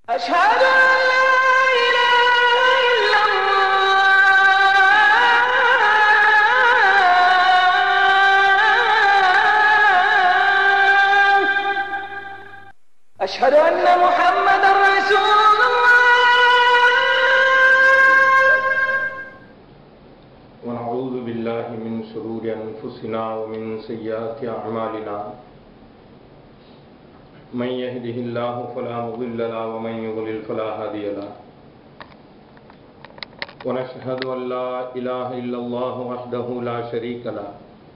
أشهد أن لا إله إلا الله أشهد أن محمدا رسول الله ونعوذ بالله من شرور أنفسنا ومن سيئات أعمالنا من يهده الله فلا مضل له ومن يضلل فلا هادي له ونشهد أن لا إله إلا الله وحده لا شريك له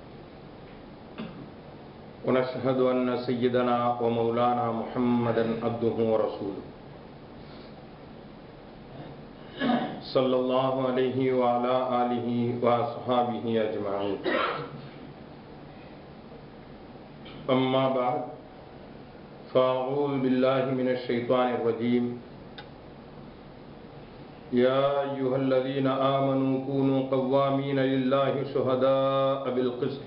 ونشهد أن سيدنا ومولانا محمدا عبده ورسوله صلى الله عليه وعلى آله وأصحابه أجمعين أما بعد فأعوذ بالله من الشيطان الرجيم يا أيها الذين آمنوا كونوا قوامين لله شهداء بالقسط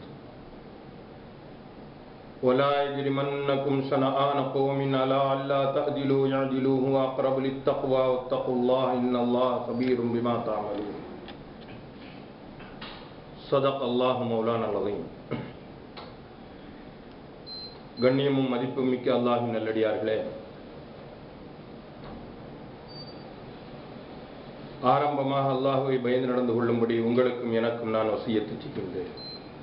ولا يجرمنكم شنآن قوم على ألا تعدلوا يعدلوا هو أقرب للتقوى واتقوا الله إن الله خبير بما تعملون صدق الله مولانا العظيم கண்ணியமும் மதிப்பும் மிக்க அல்லாஹின் நல்லடியார்களே ஆரம்பமாக அல்லாஹுவை பயந்து நடந்து கொள்ளும்படி உங்களுக்கும் எனக்கும் நான் வசியத்து செய்கின்றேன்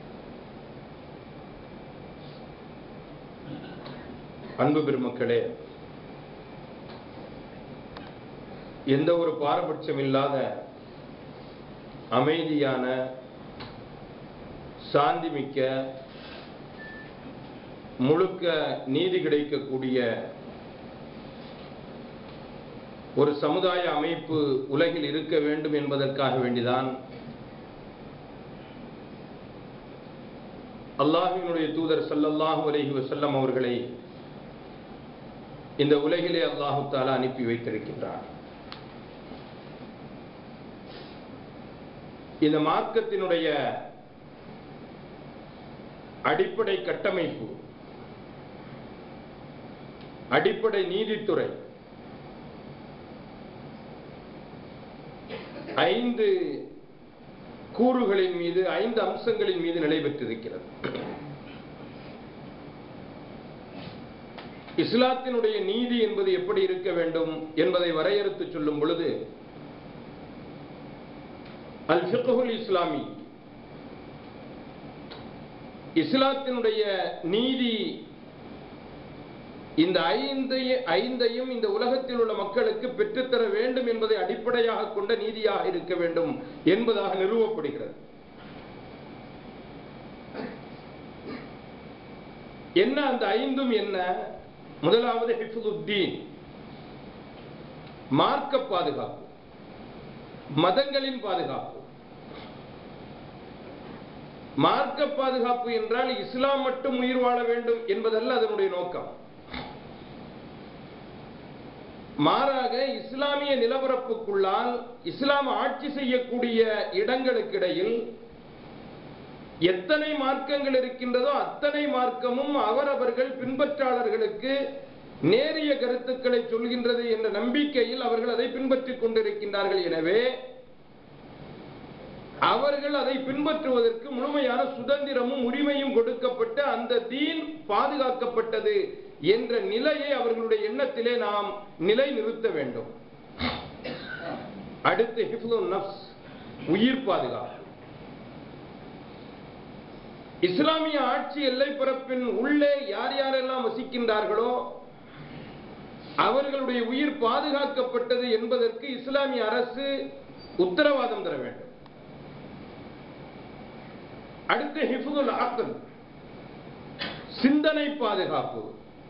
அன்பு பெருமக்களே எந்த ஒரு பாரபட்சம் இல்லாத அமைதியான சாந்தி மிக்க முழுக்க நீதி கிடைக்கக்கூடிய ஒரு சமுதாய அமைப்பு உலகில் இருக்க வேண்டும் என்பதற்காக வேண்டிதான் அல்லாஹினுடைய தூதர் சல்லல்லாஹு அலைஹி வஸல்லம் அவர்களை இந்த உலகிலே அல்லாஹு தாலா அனுப்பி வைத்திருக்கின்றார் இந்த மார்க்கத்தினுடைய அடிப்படை கட்டமைப்பு அடிப்படை நீதித்துறை ஐந்து கூறுகளின் மீது ஐந்து அம்சங்களின் மீது நிலை பெற்றிருக்கிறது இஸ்லாத்தினுடைய நீதி என்பது எப்படி இருக்க வேண்டும் என்பதை வரையறுத்து சொல்லும் பொழுது அல் ஃபிக்ஹுல் இஸ்லாமி இஸ்லாத்தினுடைய நீதி இந்த ஐந்தையும் ஐந்தையும் இந்த உலகத்தில் உள்ள மக்களுக்கு பெற்றுத்தர வேண்டும் என்பதை அடிப்படையாக கொண்ட நீதியாக இருக்க வேண்டும் என்பதாக நிறுவப்படுகிறது என்ன அந்த ஐந்தும் என்ன முதலாவது ஹிஃபுதுத்தீன் மார்க்க பாதுகாப்பு மதங்களின் பாதுகாப்பு மார்க்க பாதுகாப்பு என்றால் இஸ்லாம் மட்டும் உயிர் வாழ வேண்டும் என்பதல்ல அதனுடைய நோக்கம் மாறாக இஸ்லாமிய நிலவரப்புக்குள்ளால் இஸ்லாம் ஆட்சி செய்யக்கூடிய இடங்களுக்கிடையில் எத்தனை மார்க்கங்கள் இருக்கின்றதோ அத்தனை மார்க்கமும் அவரவர்கள் பின்பற்றாளர்களுக்கு நேரிய கருத்துக்களை சொல்கின்றது என்ற நம்பிக்கையில் அவர்கள் அதை பின்பற்றிக் கொண்டிருக்கின்றார்கள் எனவே அவர்கள் அதை பின்பற்றுவதற்கு முழுமையான சுதந்திரமும் உரிமையும் கொடுக்கப்பட்டு அந்த தீன் பாதுகாக்கப்பட்டது என்ற நிலையை அவர்களுடைய எண்ணத்திலே நாம் நிலை நிறுத்த வேண்டும் அடுத்து ஹிஃபுல் நப்ஸ் உயிர் பாதுகாப்பு இஸ்லாமிய ஆட்சி எல்லை பரப்பின் உள்ளே யார் யாரெல்லாம் வசிக்கின்றார்களோ அவர்களுடைய உயிர் பாதுகாக்கப்பட்டது என்பதற்கு இஸ்லாமிய அரசு உத்தரவாதம் தர வேண்டும் அடுத்து ஹிஃபுல் ஆக்கல் சிந்தனை பாதுகாப்பு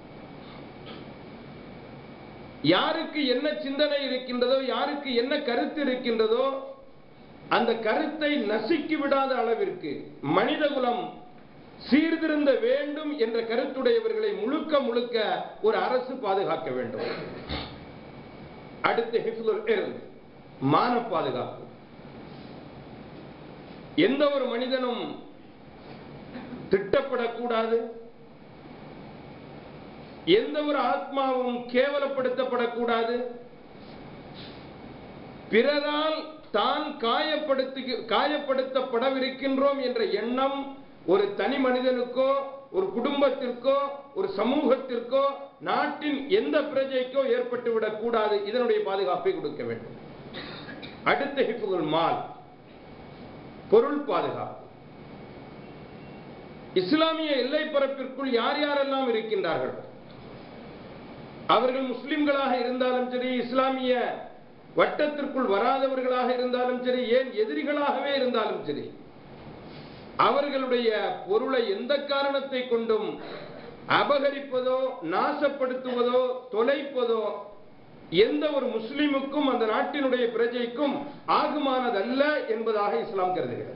யாருக்கு என்ன சிந்தனை இருக்கின்றதோ யாருக்கு என்ன கருத்து இருக்கின்றதோ அந்த கருத்தை நசுக்கி விடாத அளவிற்கு மனிதகுலம் சீர்திருந்த வேண்டும் என்ற கருத்துடையவர்களை முழுக்க முழுக்க ஒரு அரசு பாதுகாக்க வேண்டும் அடுத்து ஹிஃபுல் மான பாதுகாப்பு எந்த ஒரு மனிதனும் திட்டப்படக்கூடாது எந்த ஒரு ஆத்மாவும் கேவலப்படுத்தப்படக்கூடாது பிறரால் தான் காயப்படுத்து காயப்படுத்தப்படவிருக்கின்றோம் என்ற எண்ணம் ஒரு தனி மனிதனுக்கோ ஒரு குடும்பத்திற்கோ ஒரு சமூகத்திற்கோ நாட்டின் எந்த பிரஜைக்கோ ஏற்பட்டு விடக்கூடாது இதனுடைய பாதுகாப்பை கொடுக்க வேண்டும் அடுத்த ஹிப்புகள் மால் பொருள் பாதுகாப்பு இஸ்லாமிய எல்லை பரப்பிற்குள் யார் யாரெல்லாம் இருக்கின்றார்கள் அவர்கள் முஸ்லிம்களாக இருந்தாலும் சரி இஸ்லாமிய வட்டத்திற்குள் வராதவர்களாக இருந்தாலும் சரி ஏன் எதிரிகளாகவே இருந்தாலும் சரி அவர்களுடைய பொருளை எந்த காரணத்தை கொண்டும் அபகரிப்பதோ நாசப்படுத்துவதோ தொலைப்பதோ எந்த ஒரு முஸ்லிமுக்கும் அந்த நாட்டினுடைய பிரஜைக்கும் ஆகுமானதல்ல என்பதாக இஸ்லாம் கருதுகிறது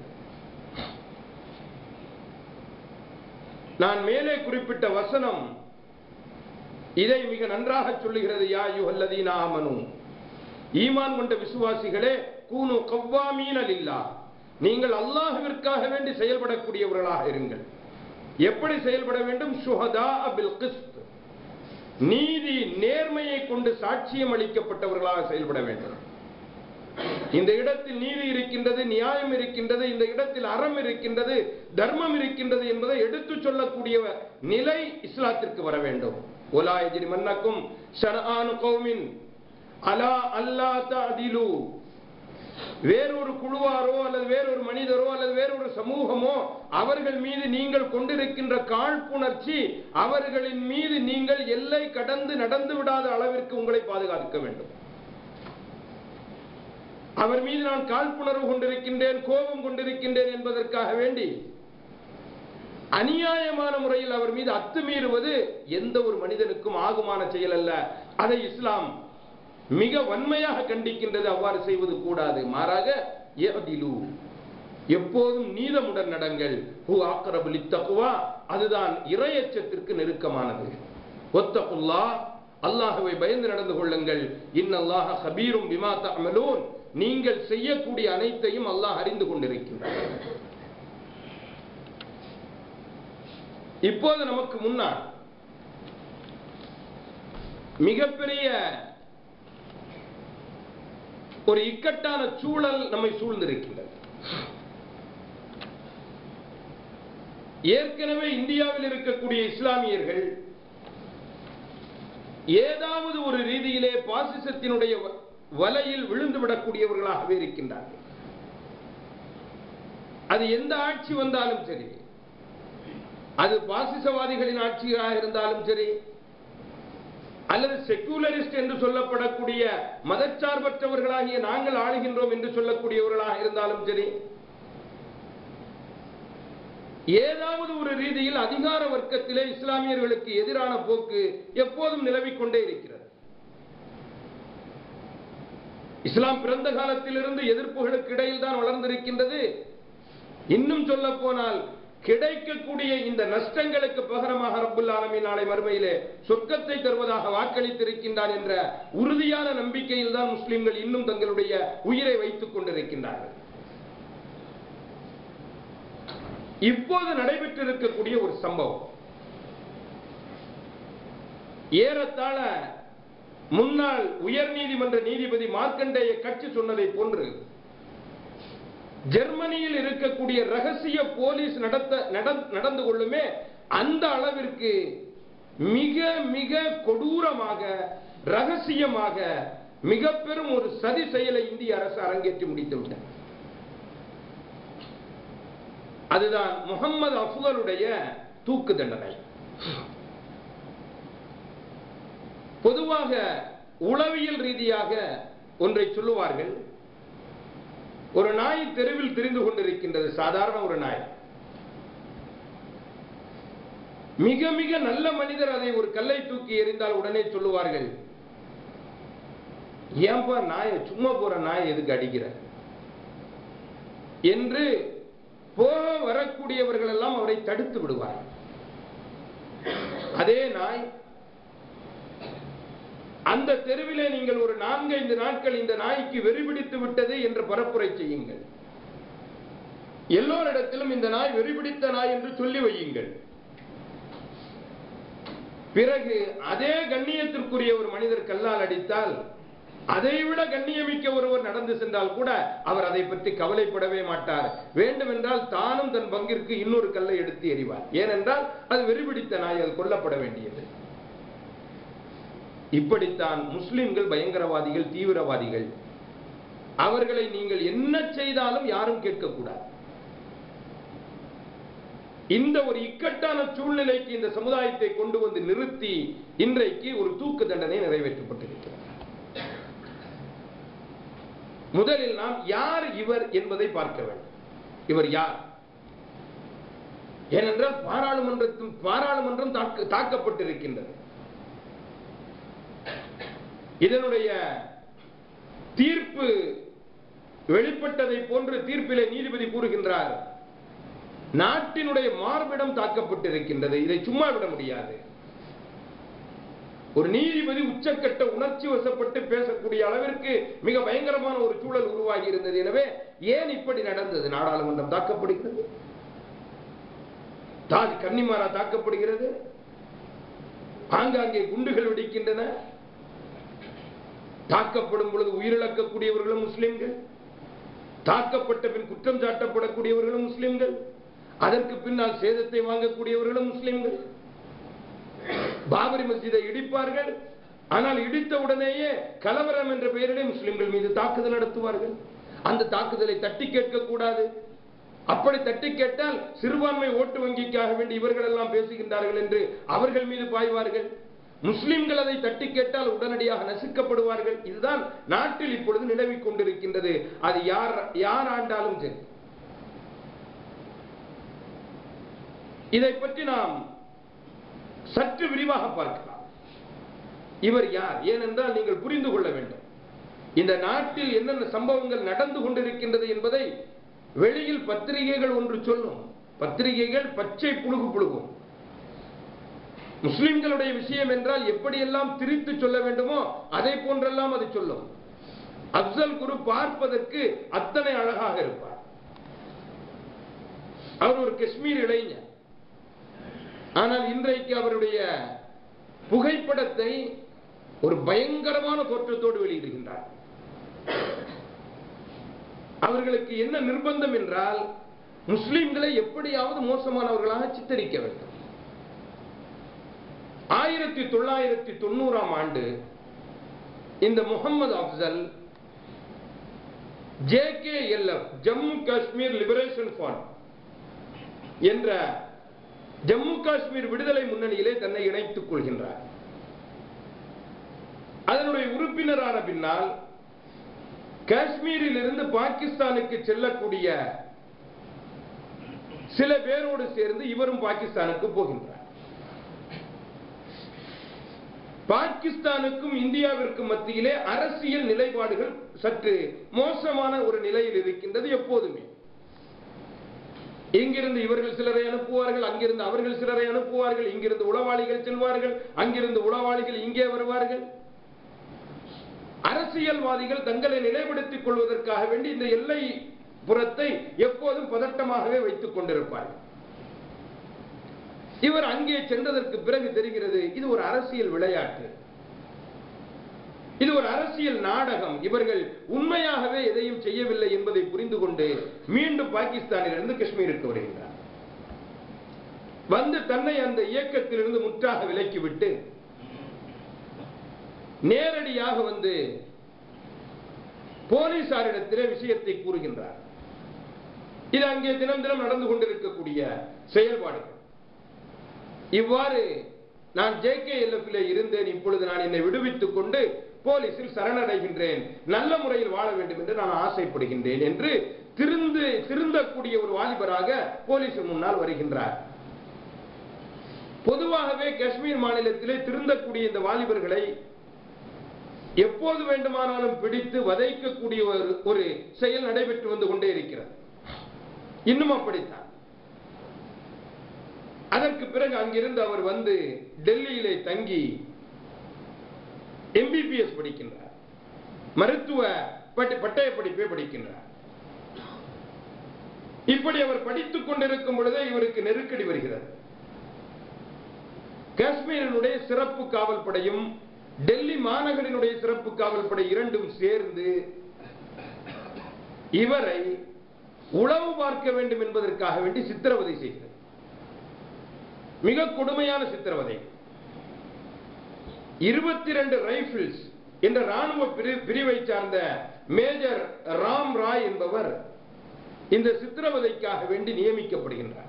நான் மேலே குறிப்பிட்ட வசனம் இதை மிக நன்றாக சொல்லுகிறது யா யுஹல்லதீன ஆமனு ஈமான் கொண்ட விசுவாசிகளே கூனு கவ்வாமீன லில்லா நீங்கள் அல்லாஹ்விற்காக வேண்டி செயல்படக்கூடியவர்களாக இருங்கள் எப்படி செயல்பட வேண்டும் சுஹதா பில் கிஸ்த் நீதி நேர்மையை கொண்டு சாட்சியம் அளிக்கப்பட்டவர்களாக செயல்பட வேண்டும் இந்த இடத்தில் நீதி இருக்கின்றது நியாயம் இருக்கின்றது இந்த இடத்தில் அறம் இருக்கின்றது தர்மம் இருக்கின்றது என்பதை எடுத்துச் சொல்லக்கூடிய நிலை இஸ்லாத்திற்கு வர வேண்டும் ஒலா எஜிரி மன்னக்கும் ஷர்ஆனு கௌமின் அலா அல்லா தஅதிலு வேறொரு குழுவாரோ அல்லது வேறொரு மனிதரோ அல்லது வேறொரு சமூகமோ அவர்கள் மீது நீங்கள் கொண்டிருக்கின்ற காழ்ப்புணர்ச்சி அவர்களின் மீது நீங்கள் எல்லை கடந்து நடந்து விடாத அளவிற்கு உங்களை பாதுகாக்க வேண்டும் அவர் மீது நான் காழ்ப்புணர்வு கொண்டிருக்கின்றேன் கோபம் கொண்டிருக்கின்றேன் என்பதற்காக வேண்டி அநியாயமான முறையில் அவர் மீது அத்துமீறுவது எந்த ஒரு மனிதனுக்கும் ஆகுமான செயல் அல்ல அதை இஸ்லாம் மிக வன்மையாக கண்டிக்கின்றது அவ்வாறு செய்வது கூடாது மாறாக யஅதிலு. எப்போதும் நீதமுடன் நடங்கள் ஹு ஆக்கரபுலி தக்குவா அதுதான் இரையச்சத்திற்கு நெருக்கமானது ஒத்தகுல்லா அல்லாஹுவை பயந்து நடந்து கொள்ளுங்கள் இன்னல்லாஹ ஹபீரும் பிமா தஅமலூன் நீங்கள் செய்யக்கூடிய அனைத்தையும் அல்லாஹ் அறிந்து கொண்டிருக்கின்றார் இப்போது நமக்கு முன்னால் மிகப்பெரிய ஒரு இக்கட்டான சூழல் நம்மை சூழ்ந்திருக்கின்றது ஏற்கனவே இந்தியாவில் இருக்கக்கூடிய இஸ்லாமியர்கள் ஏதாவது ஒரு ரீதியிலே பாசிசத்தினுடைய வ- வலையில் விழுந்து விடக்கூடியவர்களாகவே இருக்கின்றார்கள் அது எந்த ஆட்சி வந்தாலும் சரி அது பாசிசவாதிகளின் ஆட்சியாக இருந்தாலும் சரி அல்லது செக்குலரிஸ்ட் என்று சொல்லப்படக்கூடிய மதச்சார்பற்றவர்களாகிய நாங்கள் ஆளுகின்றோம் என்று சொல்லக்கூடியவர்களாக இருந்தாலும் சரி ஏதாவது ஒரு ரீதியில் அதிகார வர்க்கத்திலே இஸ்லாமியர்களுக்கு எதிரான போக்கு எப்போதும் நிலவிக் கொண்டே இருக்கிறது இஸ்லாம் பிறந்த காலத்திலிருந்து எதிர்ப்புகளுக்கு இடையில் தான் வளர்ந்திருக்கின்றது இன்னும் சொல்ல போனால் கிடைக்கக்கூடிய இந்த நஷ்டங்களுக்கு பகரமாக ரப்புல் ஆலமீன் நாளை மறுமையிலே சொர்க்கத்தை தருவதாக வாக்களித்திருக்கின்றான் என்ற உறுதியான நம்பிக்கையில் தான் முஸ்லிம்கள் இன்னும் தங்களுடைய உயிரை வைத்துக் கொண்டிருக்கின்றார்கள் இப்போது நடைபெற்றிருக்கக்கூடிய ஒரு சம்பவம் ஏறத்தாழ முன்னாள் உயர்நீதிமன்ற நீதிபதி மார்க்கண்டேய கட்சி சொன்னதை போன்று ஜெர்மனியில் இருக்கக்கூடிய ரகசிய போலீஸ் நடத்த நட- நடந்து கொள்ளுமே அந்த அளவிற்கு மிக மிக கொடூரமாக ரகசியமாக மிக பெரும் ஒரு சதி செயலை இந்திய அரசு அரங்கேற்றி முடித்து விட்டது அதுதான் முகம்மது அஃபுதலுடைய தூக்கு தண்டனை பொதுவாக உளவியல் ரீதியாக ஒன்றை சொல்லுவார்கள் ஒரு நாய் தெருவில் திரிந்து கொண்டிருக்கின்றது சாதாரண ஒரு நாய் மிக மிக நல்ல மனிதர் அதை ஒரு கல்லை தூக்கி எறிந்தால் உடனே சொல்லுவார்கள் ஏன்பா நாயை சும்மா போற நாய் எதுக்கு அடிக்கிற என்று போக வரக்கூடியவர்கள் எல்லாம் அவரை தடுத்து விடுவார்கள் அதே நாய் அந்த தெருவிலே நீங்கள் ஒரு நான்கைந்து நாட்கள் இந்த நாய்க்கு வெறிபிடித்து விட்டது என்று பரப்புரை செய்யுங்கள் எல்லோரிடத்திலும் இந்த நாய் வெறிபிடித்த நாய் என்று சொல்லி வையுங்கள் பிறகு அதே கண்ணியத்திற்குரிய ஒரு மனிதர் கல்லால் அடித்தால் அதைவிட கண்ணியமிக்க ஒருவர் நடந்து சென்றால் கூட அவர் அதை பற்றி கவலைப்படவே மாட்டார் வேண்டுமென்றால் தானும் தன் பங்கிற்கு இன்னொரு கல்லை எடுத்து எறிவார் ஏனென்றால் அது வெறிபிடித்த நாய் அது கொல்லப்பட வேண்டியது இப்படித்தான் முஸ்லிம்கள் பயங்கரவாதிகள் தீவிரவாதிகள் அவர்களை நீங்கள் என்ன செய்தாலும் யாரும் கேட்கக்கூடாது இந்த ஒரு இக்கட்டான சூழ்நிலைக்கு இந்த சமுதாயத்தை கொண்டு வந்து நிறுத்தி இன்றைக்கு ஒரு தூக்கு தண்டனை நிறைவேற்றப்பட்டிருக்கிறது முதலில் நாம் யார் இவர் என்பதை பார்க்க வேண்டும் இவர் யார் ஏனென்றால் பாராளுமன்றத்தின் பாராளுமன்றம் தாக்க- தாக்கப்பட்டிருக்கின்றது இதனுடைய தீர்ப்பு வெளிப்பட்டதை போன்று தீர்ப்பிலே நீதிபதி கூறுகின்றார் நாட்டினுடைய மார்பிடம் தாக்கப்பட்டிருக்கின்றது இதை சும்மா விட முடியாது ஒரு நீதிபதி உச்சக்கட்ட உணர்ச்சி வசப்பட்டு பேசக்கூடிய அளவிற்கு மிக பயங்கரமான ஒரு சூழல் உருவாகி இருந்தது எனவே ஏன் இப்படி நடந்தது நாடாளுமன்றம் தாக்கப்படுகிறது தாஜ் கன்னிமாரா தாக்கப்படுகிறது ஆங்காங்கே குண்டுகள் வெடிக்கின்றன தாக்கப்படும் பொழுது உயிரிழக்கக்கூடியவர்களும் முஸ்லிம்கள் தாக்கப்பட்ட பின் குற்றம் சாட்டப்படக்கூடியவர்களும் முஸ்லிம்கள் அதற்கு பின்னால் சேதத்தை வாங்கக்கூடியவர்களும் முஸ்லிம்கள் பாபரி மஸ்ஜிதை இடிப்பார்கள் ஆனால் இடித்த உடனேயே கலவரம் என்ற பெயரிலே முஸ்லிம்கள் மீது தாக்குதல் நடத்துவார்கள் அந்த தாக்குதலை தட்டி கேட்கக்கூடாது அப்படி தட்டி கேட்டால் சிறுபான்மை ஓட்டு வங்கிக்காக வேண்டி இவர்கள் எல்லாம் பேசுகின்றார்கள் என்று அவர்கள் மீது பாய்வார்கள் முஸ்லிம்கள் அதை தட்டி கேட்டால் உடனடியாக நசுக்கப்படுவார்கள் இதுதான் நாட்டில் இப்பொழுது நிலவிக் கொண்டிருக்கின்றது அது யார் யார் ஆண்டாலும் சரி இதை பற்றி நாம் சற்று விரிவாக பார்க்கலாம் இவர் யார் ஏனென்றால் நீங்கள் புரிந்து கொள்ள வேண்டும் இந்த நாட்டில் என்னென்ன சம்பவங்கள் நடந்து கொண்டிருக்கின்றது என்பதை வெளியில் பத்திரிகைகள் ஒன்று சொல்லும் பத்திரிகைகள் பச்சை புழுகு புழுகும் முஸ்லிம்களுடைய விஷயம் என்றால் எப்படியெல்லாம் திரித்து சொல்ல வேண்டுமோ அதை போன்றெல்லாம் அது சொல்லும் அப்சல் குரு பார்ப்பதற்கு அத்தனை அழகாக இருப்பார் அவர் ஒரு காஷ்மீர் இளைஞர் ஆனால் இன்றைக்கு அவருடைய புகைப்படத்தை ஒரு பயங்கரமான தோற்றத்தோடு வெளியிடுகின்றார் அவர்களுக்கு என்ன நிர்பந்தம் என்றால் முஸ்லிம்களை எப்படியாவது மோசமானவர்களாக சித்தரிக்க வேண்டும் ஆயிரத்தி தொள்ளாயிரத்தி தொண்ணூறாம் ஆண்டு இந்த Mohammed Afzal J K Jammu Kashmir liberation front என்ற ஜம்மு காஷ்மீர் விடுதலை முன்னணியிலே தன்னை இணைத்துக் கொள்கின்றார் அதனுடைய உறுப்பினரான பின்னால் காஷ்மீரில் இருந்து பாகிஸ்தானுக்கு செல்லக்கூடிய சில பேரோடு சேர்ந்து இவரும் பாகிஸ்தானுக்கு போகின்றார் பாகிஸ்தானுக்கும் இந்தியாவிற்கும் மத்தியிலே அரசியல் நிலைப்பாடுகள் சற்று மோசமான ஒரு நிலையில் இருக்கின்றது எப்போதுமே இங்கிருந்து இவர்கள் சிலரை அனுப்புவார்கள் அங்கிருந்து அவர்கள் சிலரை அனுப்புவார்கள் இங்கிருந்து உளவாளிகள் செல்வார்கள் அங்கிருந்து உளவாளிகள் இங்கே வருவார்கள் அரசியல்வாதிகள் தங்களை நிலைப்படுத்திக் கொள்வதற்காக வேண்டி இந்த எல்லை புறத்தை எப்போதும் பதட்டமாகவே வைத்துக் கொண்டிருப்பார்கள் இவர் அங்கே சென்றதற்கு பிறகு தெரிகிறது இது ஒரு அரசியல் விளையாட்டு இது ஒரு அரசியல் நாடகம் இவர்கள் உண்மையாகவே எதையும் செய்யவில்லை என்பதை புரிந்து கொண்டு மீண்டும் பாகிஸ்தானிலிருந்து காஷ்மீருக்கு வருகின்றார் வந்து தன்னை அந்த இயக்கத்திலிருந்து முற்றாக விலக்கிவிட்டு நேரடியாக வந்து போலீசாரிடத்திலே விஷயத்தை கூறுகின்றார் இது அங்கே தினம் தினம் நடந்து கொண்டிருக்கக்கூடிய செயல்பாடுகள் இவ்வாறு நான் ஜே கே இருந்தேன் இப்பொழுது நான் என்னை விடுவித்துக் கொண்டு போலீசில் சரணடைகின்றேன் நல்ல முறையில் வாழ வேண்டும் என்று நான் ஆசைப்படுகின்றேன் என்று திருந்து திருந்தக்கூடிய ஒரு வாலிபராக போலீஸ் முன்னால் வருகின்றார் பொதுவாகவே காஷ்மீர் மாநிலத்திலே திருந்தக்கூடிய இந்த வாலிபர்களை எப்போது வேண்டுமானாலும் பிடித்து வதைக்கக்கூடிய ஒரு ஒரு செயல் நடைபெற்று வந்து கொண்டே இருக்கிறது இன்னும் அப்படித்தான் அதற்கு பிறகு அங்கிருந்து அவர் வந்து டெல்லியிலே தங்கி எம்பிபிஎஸ் படிக்கின்றார் மருத்துவ பட்ட- பட்டய படிப்பை படிக்கின்றார் இப்படி அவர் படித்துக் கொண்டிருக்கும் பொழுதே இவருக்கு நெருக்கடி வருகிறது காஷ்மீரினுடைய சிறப்பு காவல் படையும் டெல்லி மாநகரினுடைய சிறப்பு காவல் படை இரண்டும் சேர்ந்து இவரை உளவு பார்க்க வேண்டும் என்பதற்காக வேண்டி சித்திரவதை செய்கிறது மிக கொடுமையான சித்திரவதை இருபத்தி ரெண்டு ரைபிள்ஸ் என்ற ராணுவ பிரி- பிரிவை சார்ந்த மேஜர் ராம் ராய் என்பவர் இந்த சித்திரவதைக்காக வேண்டி நியமிக்கப்படுகின்றார்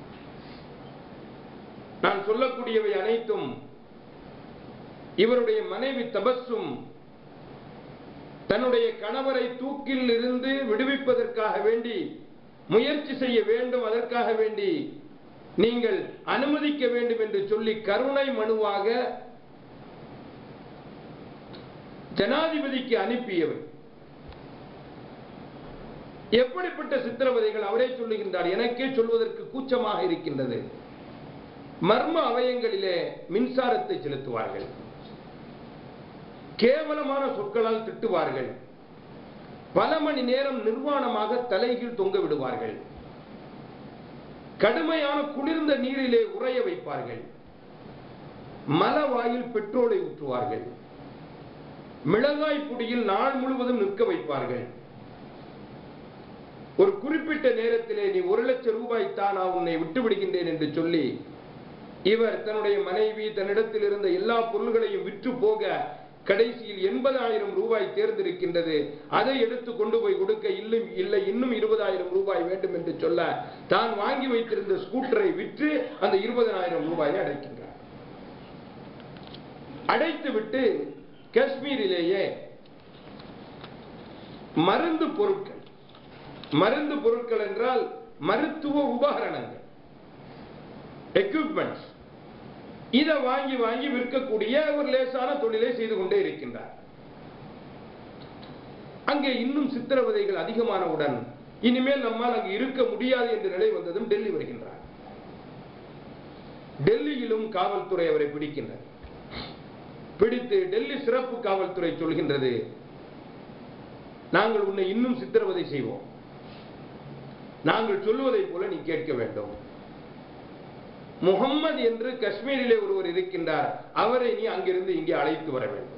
நான் சொல்லக்கூடியவை அனைத்தும் இவருடைய மனைவி தபஸ்ஸும் தன்னுடைய கணவரை தூக்கில் இருந்து விடுவிப்பதற்காக வேண்டி முயற்சி செய்ய வேண்டும் அதற்காக வேண்டி நீங்கள் அனுமதிக்க வேண்டும் என்று சொல்லி கருணை மனுவாக ஜனாதிபதிக்கு அனுப்பியவர் எப்படிப்பட்ட சித்திரவதைகள் அவரே சொல்லுகின்றார் எனக்கே சொல்வதற்கு கூச்சமாக இருக்கின்றது மர்ம அவயங்களிலே மின்சாரத்தை செலுத்துவார்கள் கேவலமான சொற்களால் திட்டுவார்கள் பல மணி நேரம் நிர்வாணமாக தலைகீழ் தொங்க விடுவார்கள் கடுமையான குளிர்ந்த நீரிலே உறைய வைப்பார்கள் மலவாயில் பெட்ரோலை ஊற்றுவார்கள் மிளகாய் பொடியில் நாள் முழுவதும் நிற்க வைப்பார்கள் ஒரு குறிப்பிட்ட நேரத்திலே நீ ஒரு லட்சம் ரூபாய் தான் நான் உன்னை விட்டு விடுகின்றேன் என்று சொல்லி இவர் தன்னுடைய மனைவி தன்னிடத்தில் இருந்த எல்லா பொருள்களையும் விற்று போக கடைசியில் எண்பதாயிரம் ரூபாய் தேர்ந்திருக்கின்றது அதை எடுத்து கொண்டு போய் கொடுக்க இல்லை இல்லை இன்னும் இருபதாயிரம் ரூபாய் வேண்டும் என்று சொல்ல தான் வாங்கி வைத்திருந்த ஸ்கூட்டரை விற்று அந்த இருபதாயிரம் ரூபாயை அடைக்கின்றார் அடைத்து விட்டு காஷ்மீரிலேயே மருந்து பொருட்கள் மருந்து பொருட்கள் என்றால் மருத்துவ உபகரணங்கள் எக்யூப்மெண்ட்ஸ் இதை வாங்கி வாங்கி விற்கக்கூடிய ஒரு லேசான தொழிலை செய்து கொண்டே இருக்கின்றார் அங்கே இன்னும் சித்திரவதைகள் அதிகமானவுடன் இனிமேல் நம்மால் அங்கு இருக்க முடியாது என்ற நிலை வந்ததும் டெல்லி வருகின்றார் டெல்லியிலும் காவல்துறை அவரை பிடிக்கின்றது பிடித்து டெல்லி சிறப்பு காவல்துறை சொல்கின்றது நாங்கள் உன்னை இன்னும் சித்திரவதை செய்வோம் நாங்கள் சொல்லுவதைப் போல நீ கேட்க வேண்டும் முகம்மது என்று காஷ்மீரிலே ஒருவர் இருக்கின்றார் அவரை நீ அங்கிருந்து இங்கே அழைத்து வர வேண்டும்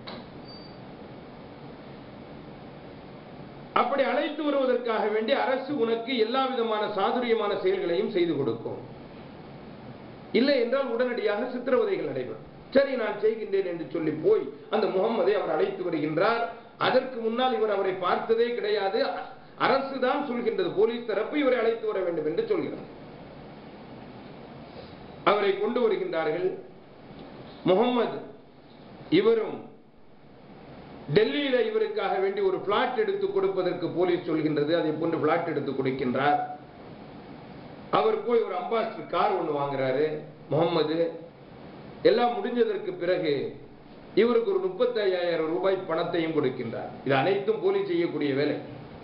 அப்படி அழைத்து வருவதற்காக வேண்டி அரசு உனக்கு எல்லா விதமான சாதுரியமான செயல்களையும் செய்து கொடுக்கும் இல்லை என்றால் உடனடியாக சித்திரவதைகள் நடைபெறும் சரி நான் செய்கின்றேன் என்று சொல்லி போய் அந்த முகம்மதை அவர் அழைத்து வருகின்றார் அதற்கு முன்னால் இவர் அவரை பார்த்ததே கிடையாது அரசு தான் சொல்கின்றது போலீஸ் தரப்பு இவரை அழைத்து வர வேண்டும் என்று சொல்கிறார் அவரை கொண்டு வருகின்றார்கள் முகம்மது இவரும் டெல்லியில இவருக்காக வேண்டி ஒரு பிளாட் எடுத்து கொடுப்பதற்கு போலீஸ் சொல்கின்றது அதை போன்று பிளாட் எடுத்து கொடுக்கின்றார் அவர் போய் ஒரு அம்பாஸ்டர் கார் ஒன்று வாங்குறாரு முகம்மது எல்லாம் முடிஞ்சதற்கு பிறகு இவருக்கு ஒரு முப்பத்தி ஐயாயிரம் ரூபாய் பணத்தையும் கொடுக்கின்றார் இது அனைத்தும் போலீஸ் செய்யக்கூடிய வேலை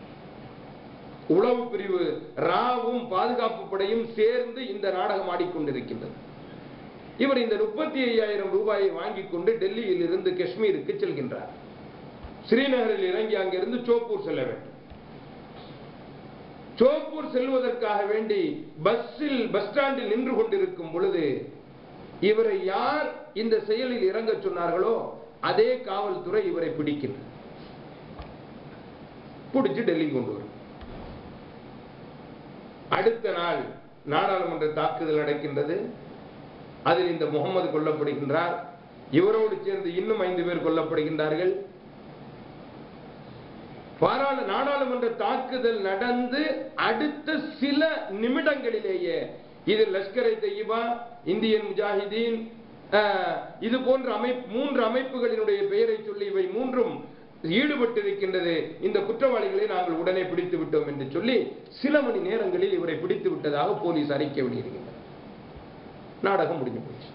உளவு பிரிவு ராவும் பாதுகாப்பு படையும் சேர்ந்து இந்த நாடகம் ஆடிக்கொண்டிருக்கின்றது இவர் இந்த முப்பத்தி ஐயாயிரம் ரூபாயை வாங்கிக் கொண்டு டெல்லியில் இருந்து காஷ்மீருக்கு செல்கின்றார் ஸ்ரீநகரில் இறங்கி அங்கிருந்து சோப்பூர் செல்ல வேண்டும் சோப்பூர் செல்வதற்காக வேண்டி பஸ்ஸில் பஸ் ஸ்டாண்டில் நின்று கொண்டிருக்கும் பொழுது இவரை யார் இந்த செயலில் இறங்க சொன்னார்களோ அதே காவல்துறை இவரை பிடிக்கின்றது பிடிச்சு டெல்லி கொண்டு வரும் அடுத்த நாள் நாடாளுமன்ற தாக்குதல் நடக்கின்றது அதில் இந்த முகமது கொல்லப்படுகின்றார் இவரோடு சேர்ந்து இன்னும் ஐந்து பேர் கொல்லப்படுகின்றார்கள் பாராளு நாடாளுமன்ற தாக்குதல் நடந்து அடுத்த சில நிமிடங்களிலேயே இது லஷ்கரை தெய்யபா இந்தியன் முஜாஹிதீன் அஹ், இது போன்ற அமைப்பு மூன்று அமைப்புகளினுடைய பெயரை சொல்லி இவை மூன்றும் ஈடுபட்டிருக்கின்றது இந்த குற்றவாளிகளை நாங்கள் உடனே பிடித்து விட்டோம் என்று சொல்லி சில மணி நேரங்களில் இவரை பிடித்து விட்டதாக போலீஸ் அறிக்கை வெளியிடுகின்றனர் நாடகம் முடிஞ்சு போச்சு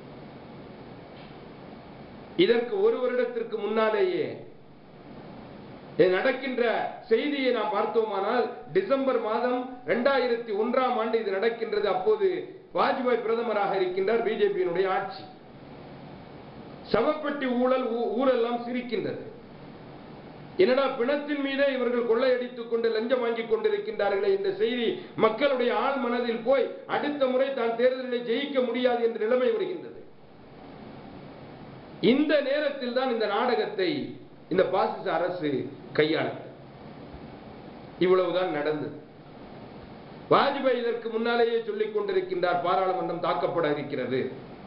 இதற்கு ஒரு வருடத்திற்கு முன்னாலேயே இது நடக்கின்ற செய்தியை நாம் பார்த்தோமானால் டிசம்பர் மாதம் இரண்டாயிரத்தி ஒன்றாம் ஆண்டு இது நடக்கின்றது அப்போது வாஜ்பாய் பிரதமராக இருக்கின்றார் பிஜேபியினுடைய ஆட்சி சவப்பெட்டி ஊழல் ஊ- ஊரெல்லாம் சிரிக்கின்றது என்னடா பிணத்தின் மீதே இவர்கள் கொள்ளையடித்துக் கொண்டு லஞ்சம் வாங்கிக் கொண்டிருக்கின்றார்களே என்ற செய்தி மக்களுடைய ஆழ் மனதில் போய் அடுத்த முறை தான் தேர்தலில் ஜெயிக்க முடியாது என்ற நிலைமை வருகின்றது இந்த நேரத்தில் தான் இந்த நாடகத்தை இந்த பாசிச அரசு கையாளுகிறது இவ்வளவுதான் நடந்தது வாஜ்பாய் இதற்கு முன்னாலேயே சொல்லிக் கொண்டிருக்கின்றார் பாராளுமன்றம் தாக்கப்பட இருக்கிறது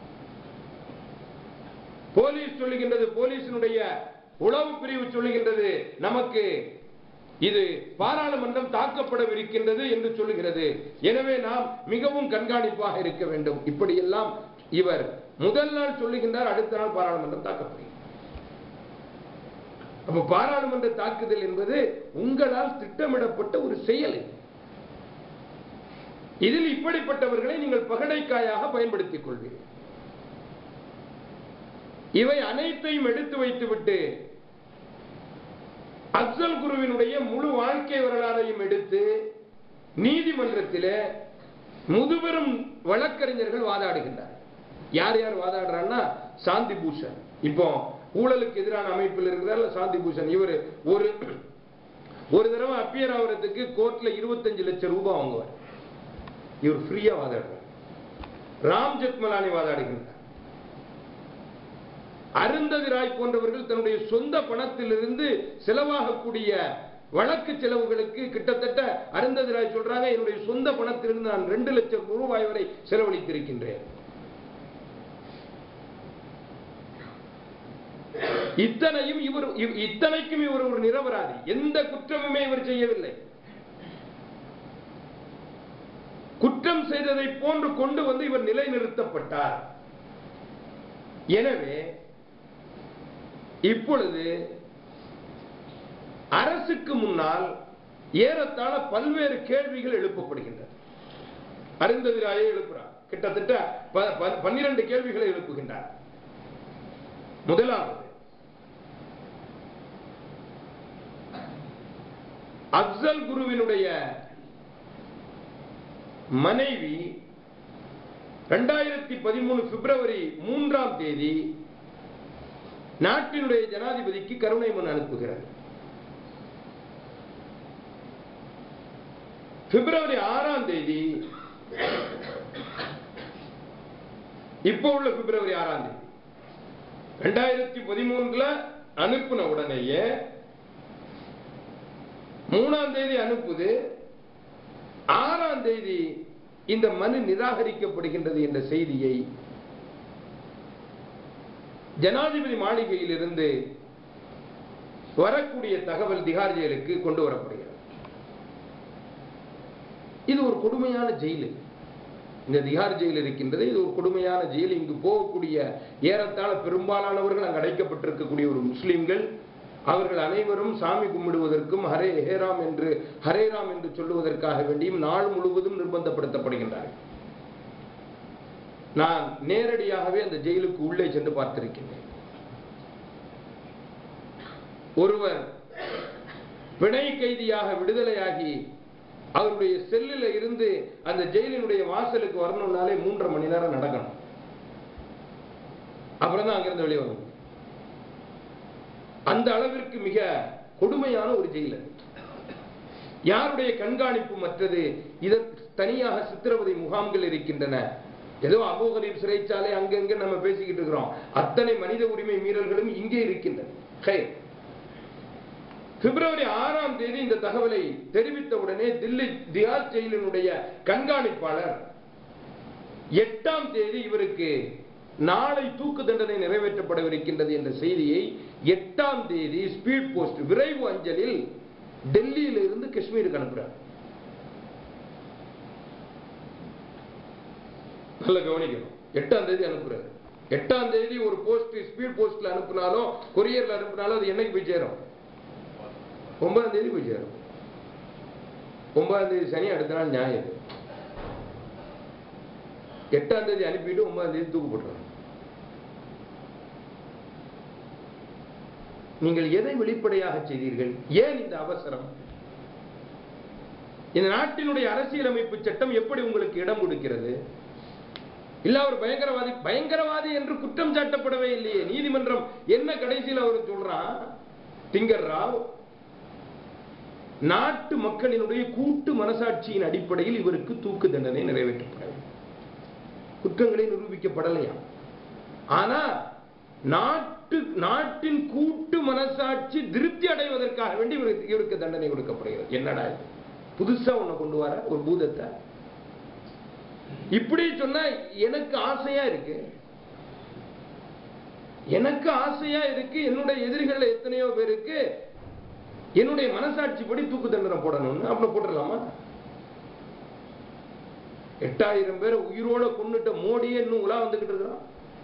போலீஸ் சொல்லுகின்றது போலீசினுடைய உளவு பிரிவு சொல்லுகின்றது நமக்கு இது பாராளுமன்றம் தாக்கப்படவிருக்கின்றது என்று சொல்லுகிறது எனவே நாம் மிகவும் கண்காணிப்பாக இருக்க வேண்டும் இப்படியெல்லாம் இவர் முதல் நாள் சொல்லுகின்றார் அடுத்த நாள் பாராளுமன்றம் தாக்கப்படுகிறது அப்ப பாராளுமன்ற தாக்குதல் என்பது உங்களால் திட்டமிடப்பட்ட ஒரு செயல் இது. இதில் இப்படிப்பட்டவர்களை நீங்கள் பகடைக்காயாக பயன்படுத்திக் கொள்வீர்கள் இவை அனைத்தையும் எடுத்து வைத்துவிட்டு அப்சல் குருவினுடைய முழு வாழ்க்கை வரலாறையும் எடுத்து நீதிமன்றத்திலே முதுபெரும் வழக்கறிஞர்கள் வாதாடுகின்றார் யார் யார் வாதாடுறான்னா சாந்தி பூஷன் இப்போ ஊழலுக்கு எதிரான அமைப்பில் இருக்கிறார் சாந்தி பூஷன் இவர் ஒரு ஒரு தடவை அப்பியர் ஆகிறதுக்கு கோர்ட்ல இருபத்தஞ்சு லட்சம் ரூபாய் வாங்குவார் இவர் ஃப்ரீயா வாதாடுறார் ராம் ஜெத்மலானி வாதாடுகின்றார் அருந்ததி ராய் போன்றவர்கள் தன்னுடைய சொந்த பணத்திலிருந்து செலவாகக்கூடிய வழக்கு செலவுகளுக்கு கிட்டத்தட்ட அருந்ததி ராய் சொல்றாங்க என்னுடைய சொந்த பணத்திலிருந்து நான் ரெண்டு லட்சம் ரூபாய் வரை செலவழித்திருக்கின்றேன் இத்தனையும் இவர் இவ்- இத்தனைக்கும் இவர் ஒரு நிரபராதி எந்த குற்றமுமே இவர் செய்யவில்லை குற்றம் செய்ததை போன்று கொண்டு வந்து இவர் நிலைநிறுத்தப்பட்டார் எனவே இப்பொழுது அரசுக்கு முன்னால் ஏறத்தாழ பல்வேறு கேள்விகள் எழுப்பப்படுகின்றன அருந்ததிராயே எழுப்புறார் கிட்டத்தட்ட ப- ப- பன்னிரண்டு கேள்விகளை எழுப்புகின்றார் முதலாவது அப்சல் குருவினுடைய மனைவி ரெண்டாயிரத்தி பதிமூணு பிப்ரவரி மூன்றாம் தேதி நாட்டினுடைய ஜனாதிபதிக்கு கருணை மனு அனுப்புகிறார் பிப்ரவரி ஆறாம் தேதி இப்போ உள்ள பிப்ரவரி ஆறாம் தேதி ரெண்டாயிரத்தி பதிமூணுல அனுப்புன உடனேயே மூணாம் தேதி அனுப்புது ஆறாம் தேதி இந்த மனு நிராகரிக்கப்படுகின்றது என்ற செய்தியை ஜனாதிபதி மாளிகையிலிருந்து வரக்கூடிய தகவல் திகார் ஜெயிலுக்கு கொண்டு வரப்படுகிறது இது ஒரு கொடுமையான ஜெயிலு இந்த திகார் ஜெயில் இருக்கின்றது இது ஒரு கொடுமையான ஜெயில் இங்கு போகக்கூடிய ஏறத்தாழ பெரும்பாலானவர்கள் அங்கு அடைக்கப்பட்டிருக்கக்கூடிய ஒரு முஸ்லிம்கள் அவர்கள் அனைவரும் சாமி கும்பிடுவதற்கும் ஹரே ஹேராம் என்று ஹரே ராம் என்று சொல்லுவதற்காக வேண்டியும் நாள் முழுவதும் நிர்பந்தப்படுத்தப்படுகின்றார்கள் நான் நேரடியாகவே அந்த ஜெயிலுக்கு உள்ளே சென்று பார்த்திருக்கின்றேன் ஒருவர் பிணை கைதியாக விடுதலையாகி அவருடைய செல்லில் இருந்து அந்த ஜெயிலினுடைய வாசலுக்கு வரணும்னாலே மூன்றரை மணி நேரம் நடக்கணும் அப்புறம் தான் அங்கிருந்து வெளியே வரணும் அந்த அளவிற்கு மிக கொடுமையான ஒரு ஜெயில் அது. யாருடைய கண்காணிப்பு மற்றது இதற்கு தனியாக சித்திரவதை முகாம்கள் இருக்கின்றன ஏதோ அபோகரீப் சிறைச்சாலை அங்கங்க நம்ம பேசிக்கிட்டு இருக்கிறோம் அத்தனை மனித உரிமை மீறல்களும் இங்கே இருக்கின்றன ஹே. பிப்ரவரி ஆறாம் தேதி இந்த தகவலை தெரிவித்த உடனே தில்லி தியார் ஜெயிலினுடைய கண்காணிப்பாளர் எட்டாம் தேதி இவருக்கு நாளை தூக்கு தண்டனை நிறைவேற்றப்படவிருக்கின்றது என்ற செய்தியை எட்டாம் தேதி ஸ்பீட் போஸ்ட் விரைவு அஞ்சலில் டெல்லியில இருந்து காஷ்மீருக்கு அனுப்புறார் நல்ல கவனிக்கணும் எட்டாம் தேதி அனுப்புறாரு எட்டாம் தேதி ஒரு போஸ்ட் ஸ்பீட் போஸ்ட்ல அனுப்புனாலும் கொரியர்ல அனுப்புனாலும் அது என்னைக்கு போய் சேரும் ஒன்பதாம் தேதி போய் சேரும் ஒன்பதாம் தேதி சனி அடுத்த நாள் ஞாயிறு எட்டாம் தேதி அனுப்பிட்டு ஒன்பதாம் தேதி தூக்கு போட்டுறாங்க நீங்கள் எதை வெளிப்படையாக செய்தீர்கள் ஏன் இந்த அவசரம் இந்த நாட்டினுடைய அரசியலமைப்பு சட்டம் எப்படி உங்களுக்கு இடம் கொடுக்கிறது இல்ல அவர் பயங்கரவாதி பயங்கரவாதி என்று குற்றம் சாட்டப்படவே இல்லையே நீதிமன்றம் என்ன கடைசியில் அவர் சொல்றான் திங்கர் ராவ் நாட்டு மக்களினுடைய கூட்டு மனசாட்சியின் அடிப்படையில் இவருக்கு தூக்கு தண்டனை நிறைவேற்றப்பட வேண்டும் குற்றங்களை நிரூபிக்கப்படலையா ஆனா நாட்டு நாட்டின் கூட்டு மனசாட்சி திருப்தி அடைவதற்காக வேண்டி இவருக்கு இவருக்கு தண்டனை கொடுக்கப்படுகிறது என்னடா இது புதுசா ஒண்ணு கொண்டு வர ஒரு பூதத்தை இப்படி சொன்னா எனக்கு ஆசையா இருக்கு எனக்கு ஆசையா இருக்கு என்னுடைய எதிரிகள் எத்தனையோ பேருக்கு என்னுடைய மனசாட்சி படி தூக்கு தண்டனை போடணும்னு அப்படி போட்டுடலாமா எட்டாயிரம் பேரை உயிரோட கொண்டுட்ட மோடியே இன்னும் உலா வந்துகிட்டு இருக்கிறான்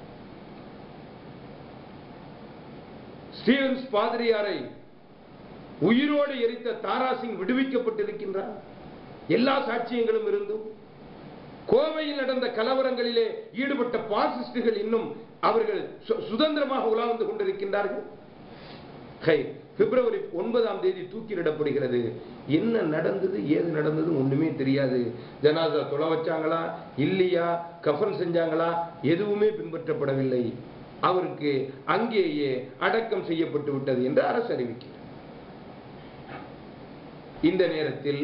ஸ்டீவன்ஸ் பாதிரியாரை உயிரோடு எரித்த தாராசிங் விடுவிக்கப்பட்டிருக்கின்றார் எல்லா சாட்சியங்களும் இருந்தும் கோவையில் நடந்த கலவரங்களிலே ஈடுபட்ட பாசிஸ்டுகள் இன்னும் அவர்கள் சு- சுதந்திரமாக உலா வந்து கொண்டிருக்கின்றார்கள் ஹை, பிப்ரவரி ஒன்பதாம் தேதி தூக்கிலிடப்படுகிறது என்ன நடந்தது ஏது நடந்தது ஒண்ணுமே தெரியாது ஜனாதா தொலை வச்சாங்களா இல்லையா கஃபன் செஞ்சாங்களா எதுவுமே பின்பற்றப்படவில்லை அவருக்கு அங்கேயே அடக்கம் செய்யப்பட்டு விட்டது என்று அரசு அறிவிக்கிறது இந்த நேரத்தில்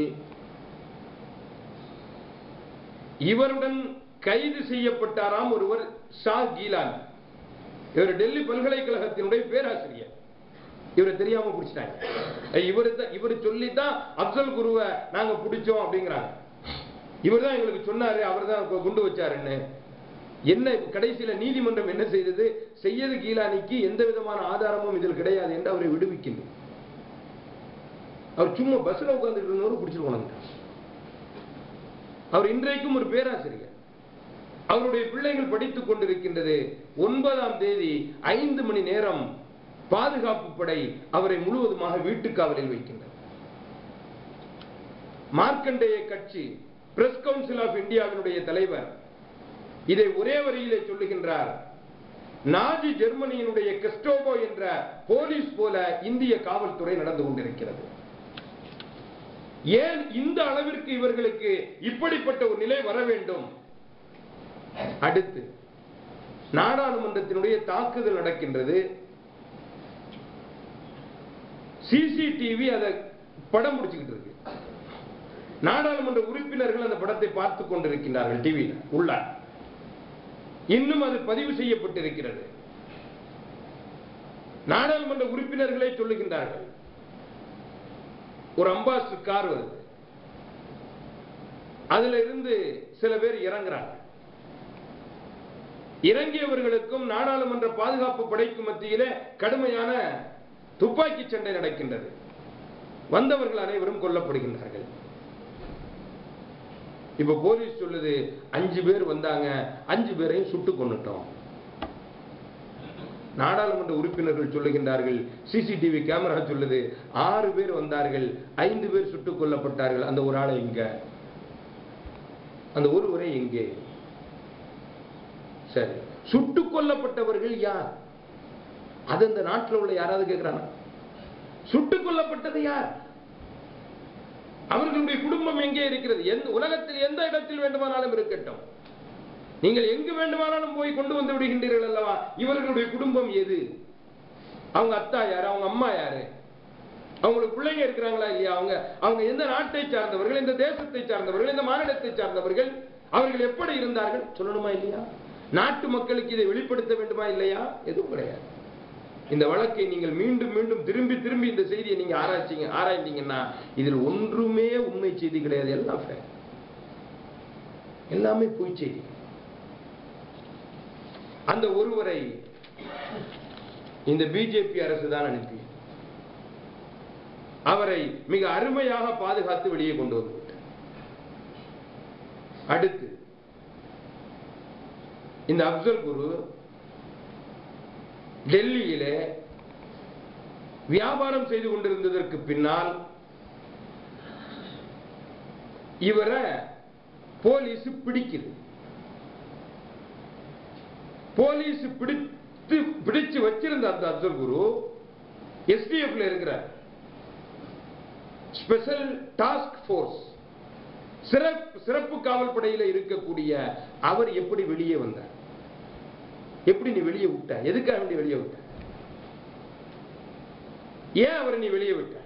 இவருடன் கைது செய்யப்பட்டாராம் ஒருவர் ஷா கீலான் இவர் டெல்லி பல்கலைக்கழகத்தினுடைய பேராசிரியர் இவரை தெரியாம பிடிச்சிட்டாங்க இவரு தான் இவர் சொல்லித்தான் அப்சல் குருவை நாங்க பிடிச்சோம் அப்படிங்கிறாங்க இவர் தான் எங்களுக்கு சொன்னாரு அவர் தான் குண்டு வச்சாருன்னு என்ன கடைசியில நீதிமன்றம் என்ன செய்தது செய்யது கீலானிக்கு எந்த விதமான ஆதாரமும் இதில் கிடையாது என்று அவரை விடுவிக்கின்றது அவர் சும்மா பஸ்ல உட்கார்ந்துட்டு இருந்தவரை பிடிச்சிட்டு போனாங்க அவர் இன்றைக்கும் ஒரு பேராசிரியர் அவருடைய பிள்ளைகள் படித்துக் கொண்டிருக்கின்றது ஒன்பதாம் தேதி ஐந்து மணி நேரம் பாதுகாப்பு படை அவரை முழுவதுமாக வீட்டுக்காவலில் வைக்கின்றது மார்க்கண்டேய கட்சி பிரஸ் கவுன்சில் ஆஃப் இந்தியாவினுடைய தலைவர் இதை ஒரே வரியிலே சொல்லுகின்றார் நாஜி ஜெர்மனியினுடைய கெஸ்டோபோ என்ற போலீஸ் போல இந்திய காவல்துறை நடந்து கொண்டிருக்கிறது ஏன் இந்த அளவிற்கு இவர்களுக்கு இப்படிப்பட்ட ஒரு நிலை வர வேண்டும் அடுத்து நாடாளுமன்றத்தினுடைய தாக்குதல் நடக்கின்றது சிசிடிவி அதை படம் பிடிச்சுக்கிட்டு இருக்கு நாடாளுமன்ற உறுப்பினர்கள் அந்த படத்தை பார்த்து கொண்டிருக்கின்றார்கள் டிவியில் உள்ள இன்னும் அது பதிவு செய்யப்பட்டிருக்கிறது நாடாளுமன்ற உறுப்பினர்களே சொல்லுகின்றார்கள் ஒரு அம்பாஸ் கார் வருது அதுல இருந்து சில பேர் இறங்குறாங்க இறங்கியவர்களுக்கும் நாடாளுமன்ற பாதுகாப்பு படைக்கு மத்தியிலே கடுமையான துப்பாக்கி சண்டை நடக்கின்றது வந்தவர்கள் அனைவரும் கொல்லப்படுகின்றார்கள் இப்ப போலீஸ் சொல்லுது அஞ்சு பேர் வந்தாங்க அஞ்சு பேரையும் சுட்டு கொண்டுட்டோம் நாடாளுமன்ற உறுப்பினர்கள் சொல்லுகின்றார்கள் சிசிடிவி கேமரா சொல்லுது ஆறு பேர் வந்தார்கள் ஐந்து பேர் சுட்டுக் கொல்லப்பட்டார்கள் அந்த ஒரு ஆளை இங்க அந்த ஒருவரை எங்கே சரி சுட்டுக் கொல்லப்பட்டவர்கள் யார் அது இந்த நாட்டில் உள்ள யாராவது கேட்கிறாங்க சுட்டுக் கொல்லப்பட்டது யார் அவர்களுடைய குடும்பம் எங்கே இருக்கிறது எந்த உலகத்தில் எந்த இடத்தில் வேண்டுமானாலும் இருக்கட்டும் நீங்கள் எங்கு வேண்டுமானாலும் போய் கொண்டு வந்து விடுகின்றீர்கள் அல்லவா இவர்களுடைய குடும்பம் எது அவங்க அத்தா யாரு அவங்க அம்மா யாரு அவங்களுக்கு பிள்ளைங்க இருக்கிறாங்களா இல்லையா அவங்க அவங்க எந்த நாட்டை சார்ந்தவர்கள் எந்த தேசத்தை சார்ந்தவர்கள் எந்த மாநிலத்தை சார்ந்தவர்கள் அவர்கள் எப்படி இருந்தார்கள் சொல்லணுமா இல்லையா நாட்டு மக்களுக்கு இதை வெளிப்படுத்த வேண்டுமா இல்லையா எதுவும் கிடையாது இந்த வழக்கை நீங்கள் மீண்டும் மீண்டும் திரும்பி திரும்பி இந்த செய்தியை நீங்க ஆராய்ச்சிங்க ஆராய்ந்தீங்கன்னா இதில் ஒன்றுமே உண்மை செய்தி கிடையாது எல்லாம் fake. எல்லாமே பொய் செய்தி அந்த ஒருவரை இந்த பிஜேபி அரசு தான் அனுப்பி அவரை மிக அருமையாக பாதுகாத்து வெளியே கொண்டு வந்து விட்டது. அடுத்து இந்த அப்சல் குரு டெல்லியிலே வியாபாரம் செய்து கொண்டிருந்ததற்கு பின்னால் இவரை போலீஸ் பிடிக்குது போலீஸ் பிடித்து பிடிச்சு வச்சிருந்த அந்த அப்துல் குரு எஸ்டிஎஃப்ல இருக்கிறார் ஸ்பெஷல் டாஸ்க் ஃபோர்ஸ் சிறப்பு சிறப்பு காவல் படையில இருக்கக்கூடிய அவர் எப்படி வெளியே வந்தார் எப்படி நீ வெளியே விட்ட எதுக்காக வேண்டி வெளியே விட்ட ஏன் அவரை நீ வெளியே விட்ட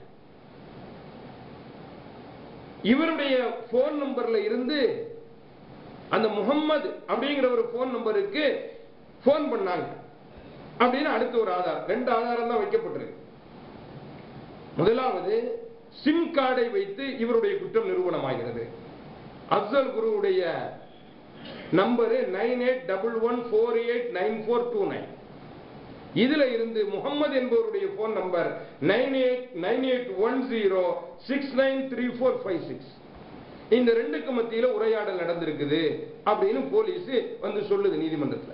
இவருடைய போன் நம்பர்ல இருந்து அந்த முகம்மது அப்படிங்கிற ஒரு போன் நம்பருக்கு போன் பண்ணாங்க அப்படின்னு அடுத்த ஒரு ஆதாரம் ரெண்டு ஆதாரம் தான் வைக்கப்பட்டிருக்கு முதலாவது சிம் கார்டை வைத்து இவருடைய குற்றம் நிரூபணமாகிறது அப்சல் குருவுடைய number nine eight double one four eight nine four two nine இதுல இருந்து முகமது என்பவருடைய phone number nine eight nine eight one zero six nine three four five six இந்த ரெண்டுக்கு மத்தியில உரையாடல் நடந்திருக்குது அப்படின்னு போலீஸ் வந்து சொல்லுது நீதிமன்றத்தில்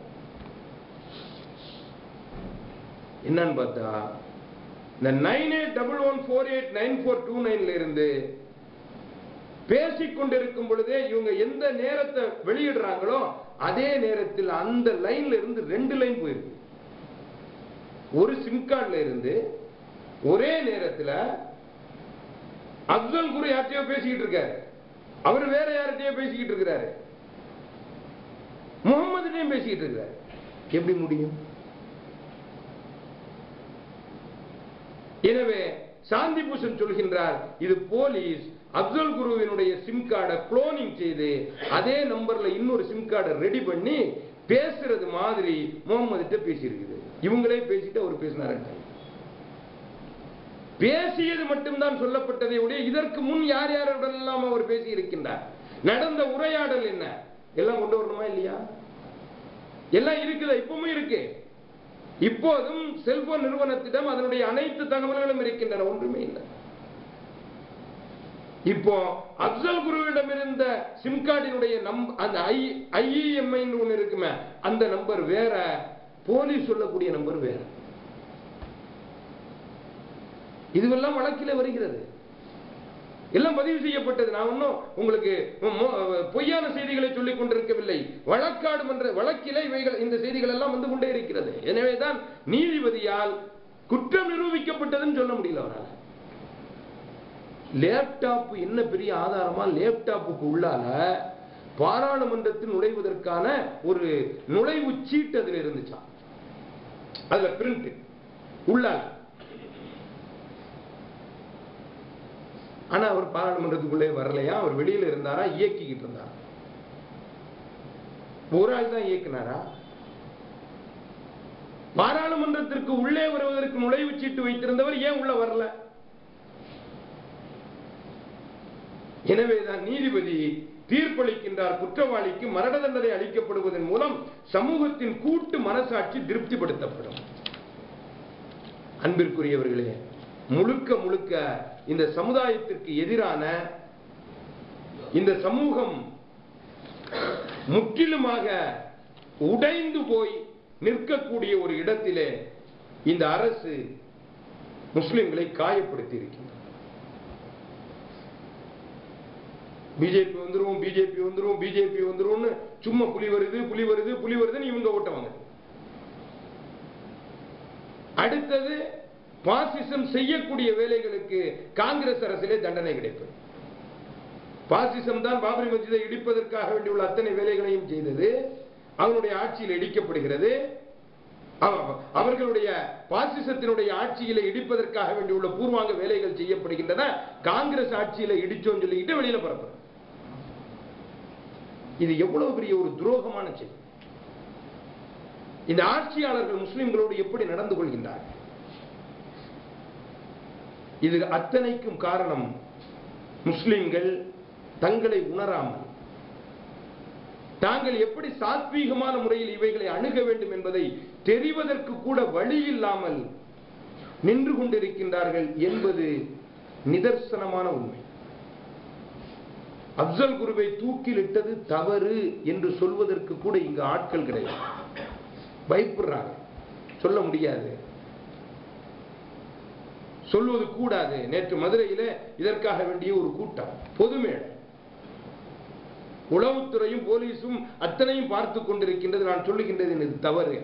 என்னன்னு பார்த்தா இந்த nine eight double one four eight nine four two நைன்ல இருந்து பேசிக் கொண்டிருக்கும் பொழுதே இவங்க எந்த நேரத்தை வெளியிடுறாங்களோ அதே நேரத்தில் அந்த லைன்ல இருந்து ரெண்டு லைன் போயிருக்கு ஒரு சிம் கார்டுல இருந்து ஒரே நேரத்தில் அப்சல் குரு யார்கிட்டயோ பேசிக்கிட்டு இருக்காரு அவர் வேற யார்கிட்டயோ பேசிக்கிட்டு இருக்கிறாரு முகமதுடையும் பேசிக்கிட்டு இருக்கிறாரு எப்படி முடியும் எனவே சாந்தி பூஷன் சொல்கின்றார் இது போலீஸ் அப்துல் குருவினுடைய சிம் கார்டை குளோனிங் செய்து அதே நம்பர்ல இன்னொரு சிம் கார்டை ரெடி பண்ணி பேசுறது மாதிரி முகமது பேசியிருக்குது இவங்களே பேசிட்டு அவர் பேசினாரு பேசியது மட்டும்தான் சொல்லப்பட்டதை ஒழிய இதற்கு முன் யார் யாருடன் எல்லாம் அவர் பேசி இருக்கின்றார் நடந்த உரையாடல் என்ன எல்லாம் கொண்டு வரணுமா இல்லையா எல்லாம் இருக்குதா இப்பவும் இருக்கு இப்போதும் செல்போன் நிறுவனத்திடம் அதனுடைய அனைத்து தகவல்களும் இருக்கின்றன ஒன்றுமே இல்லை இப்போ அப்சல் குருவிடம் இருந்த சிம் கார்டினுடைய நம் அந்த ஐ ஐஇஎம்ஐ ஒன்று இருக்குமே அந்த நம்பர் வேற போலீஸ் சொல்லக்கூடிய நம்பர் வேற இதுவெல்லாம் வழக்கில் வருகிறது எல்லாம் பதிவு செய்யப்பட்டது நான் ஒன்றும் உங்களுக்கு மொ- பொய்யான செய்திகளை சொல்லிக் கொண்டிருக்கவில்லை வழக்காடு என்ற வழக்கிலே இவைகள் இந்த செய்திகள் எல்லாம் வந்து கொண்டே இருக்கிறது எனவேதான் நீதிபதியால் குற்றம் நிரூபிக்கப்பட்டதுன்னு சொல்ல முடியல அவரால் லேப்டாப் என்ன பெரிய ஆதாரமா லேப்டாப்புக்கு உள்ளால பாராளுமன்றத்தில் நுழைவதற்கான ஒரு நுழைவு சீட்டு அதுல இருந்துச்சாம் அதுல பிரிண்ட் உள்ளால ஆனா அவர் பாராளுமன்றத்துக்குள்ளே வரலையா அவர் வெளியில இருந்தாரா இயக்கிக்கிட்டு இருந்தாரா ஒரு ஆள் தான் இயக்குனாரா பாராளுமன்றத்திற்கு உள்ளே வருவதற்கு நுழைவுச் சீட்டு வைத்திருந்தவர் ஏன் உள்ள வரல எனவேதான் நீதிபதி தீர்ப்பளிக்கின்றார் குற்றவாளிக்கு மரண தண்டனை அளிக்கப்படுவதன் மூலம் சமூகத்தின் கூட்டு மனசாட்சி திருப்திப்படுத்தப்படும் அன்பிற்குரியவர்களே முழுக்க முழுக்க இந்த சமுதாயத்திற்கு எதிரான இந்த சமூகம் முற்றிலுமாக உடைந்து போய் நிற்கக்கூடிய ஒரு இடத்திலே இந்த அரசு முஸ்லிம்களை காயப்படுத்தி இருக்கின்றது பிஜேபி வந்துரும் பிஜேபி வந்துரும் பிஜேபி வந்துரும்னு சும்மா புலி வருது புலி வருது புலி வருதுன்னு இவங்க ஓட்டவாங்க அடுத்தது பாசிசம் செய்யக்கூடிய வேலைகளுக்கு காங்கிரஸ் அரசிலே தண்டனை கிடைக்கும் பாசிசம் தான் பாபரி மஸ்ஜிதை இடிப்பதற்காக வேண்டியுள்ள அத்தனை வேலைகளையும் செய்தது அவனுடைய ஆட்சியில் இடிக்கப்படுகிறது அவ- அவர்களுடைய பாசிசத்தினுடைய ஆட்சியில இடிப்பதற்காக வேண்டியுள்ள பூர்வாங்க வேலைகள் செய்யப்படுகின்றன காங்கிரஸ் ஆட்சியில இடிச்சோன்னு சொல்லிக்கிட்டு வெளியில பரப்புறது இது எவ்வளவு பெரிய ஒரு துரோகமான செய்தி இந்த ஆட்சியாளர்கள் முஸ்லிம்களோடு எப்படி நடந்து கொள்கின்றார்கள் இது அத்தனைக்கும் காரணம் முஸ்லிம்கள் தங்களை உணராமல் தாங்கள் எப்படி சாத்வீகமான முறையில் இவைகளை அணுக வேண்டும் என்பதை தெரிவதற்கு கூட வழி இல்லாமல் நின்று கொண்டிருக்கின்றார்கள் என்பது நிதர்சனமான உண்மை அப்சல் குருவை தூக்கிலிட்டது தவறு என்று சொல்வதற்கு கூட இங்கு ஆட்கள் கிடையாது பயப்படுறாங்க சொல்ல முடியாது சொல்வது கூடாது நேற்று மதுரையிலே இதற்காக வேண்டிய ஒரு கூட்டம் பொது மேடை உளவுத்துறையும் போலீஸும் அத்தனையும் பார்த்து கொண்டிருக்கின்றது நான் சொல்லுகின்றது இது தவறு